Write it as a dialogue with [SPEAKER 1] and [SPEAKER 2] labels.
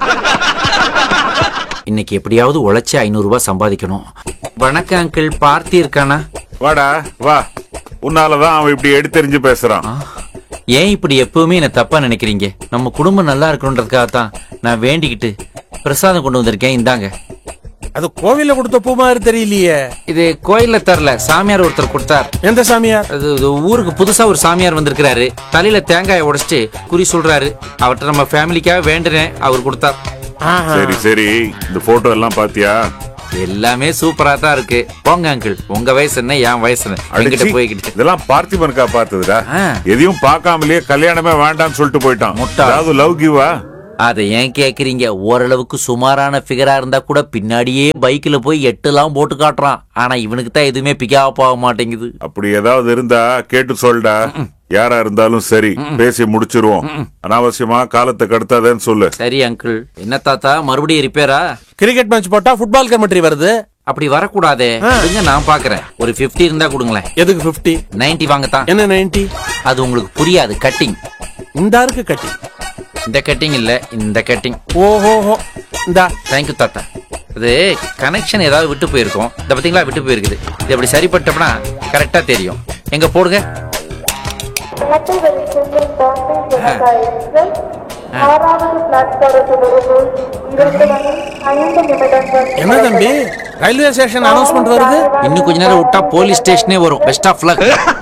[SPEAKER 1] இன்னைக்கு எப்படியாவது உழைச்சி ஐநூறு ரூபாய் சம்பாதிக்கணும் வணக்கம் அங்கிள் பார்த்தி இருக்கானா
[SPEAKER 2] வாடா வா உன்னாலதான் அவன் இப்படி எடுத்தெறிஞ்சு பேசுறான்
[SPEAKER 1] ஆ, ஏன் இப்படி எப்பவுமே என்ன தப்பா நினைக்கிறீங்க நம்ம குடும்பம் நல்லா இருக்கணுன்றதுக்காக தான் நான் வேண்டிக்கிட்டு பிரசாதம் கொண்டு வந்திருக்கேன் இந்தாங்க
[SPEAKER 3] அது கோவில்ல கொடுத்த பூ மாதிரி தெரியலையே
[SPEAKER 1] இது கோயில்ல தரல சாமியார் ஒருத்தர் கொடுத்தார்
[SPEAKER 3] எந்த சாமியார்
[SPEAKER 1] அது இது ஊருக்கு புதுசா ஒரு சாமியார் வந்திருக்கிறாரு தலையில தேங்காயை உடைச்சிட்டு குறி சொல்றாரு அவர்கிட்ட நம்ம ஃபேமிலிக்காக வேண்டுனேன் அவர் கொடுத்தார்
[SPEAKER 3] ஆஹா.
[SPEAKER 2] சரி சரி இந்த போட்டோ எல்லாம் பாத்தியா
[SPEAKER 1] எல்லாமே சூப்பரா தான் இருக்கு போங்க அங்கிள் உங்க வயசு என்ன என் வயசு என்ன என்கிட்ட
[SPEAKER 2] அடிச்சி,
[SPEAKER 1] போய்கிட்டு
[SPEAKER 2] இதெல்லாம் பார்த்திபனுக்கா பார்த்ததுடா
[SPEAKER 1] ஆ.
[SPEAKER 2] எதையும் பார்க்காமலேயே கல்யாணமே வேண்டாம்னு சொல்லிட்டு போயிட்டான்
[SPEAKER 1] முட்டாள்.
[SPEAKER 2] அதாவது லவ் கிவா
[SPEAKER 1] அதை ஏன் கேக்குறீங்க ஓரளவுக்கு சுமாரான ஃபிகரா இருந்தா கூட பின்னாடியே பைக்ல போய் எட்டுலாம் போட்டு காட்டுறான் ஆனா இவனுக்கு தான் எதுவுமே பிக்காப் ஆக மாட்டேங்குது
[SPEAKER 2] அப்படி ஏதாவது இருந்தா கேட்டு சொல்டா யாரா இருந்தாலும் சரி பேசி முடிச்சிருவோம் அனாவசியமா காலத்தை கடத்தாதேன்னு சொல்லு
[SPEAKER 1] சரி அங்கிள் என்ன தாத்தா மறுபடியும் ரிப்பேரா
[SPEAKER 3] கிரிக்கெட் மேட்ச் போட்டா ஃபுட்பால் கமெண்ட்ரி வருது
[SPEAKER 1] அப்படி வரக்கூடாதே கொடுங்க நான் பாக்குறேன் ஒரு 50 இருந்தா கொடுங்களேன்
[SPEAKER 3] எதுக்கு 50
[SPEAKER 1] 90 வாங்கத்தான்
[SPEAKER 3] என்ன 90
[SPEAKER 1] அது உங்களுக்கு புரியாது கட்டிங்
[SPEAKER 3] இந்த இருக்கு கட்டி
[SPEAKER 1] இந்த கட்டிங் இல்ல இந்த கட்டிங்
[SPEAKER 3] ஓஹோஹோ இந்தா
[SPEAKER 1] தேங்க்யூ தாத்தா அது கனெக்ஷன் ஏதாவது விட்டு போயிருக்கும் இந்த பாத்தீங்களா விட்டு போயிருக்குது இது அப்படி சரிப்பட்டோம்னா கரெக்டா தெரியும் எங்க போடுங்க
[SPEAKER 4] இரட்டை வெளிச்செல்லும் பாம்பே விவசாயிகள் ஆறாவது பிளாட்பாரத்திலிருந்து இரண்டு மணி ஐந்து நிமிடங்கள்
[SPEAKER 3] என்ன தம்பி ரயில்வே ஸ்டேஷன் அனௌன்ஸ்மெண்ட் வருது
[SPEAKER 1] இன்னும் கொஞ்ச நேரம் விட்டா போலீஸ் ஸ்டேஷனே வரும் பெஸ்ட் ஆஃப் லக்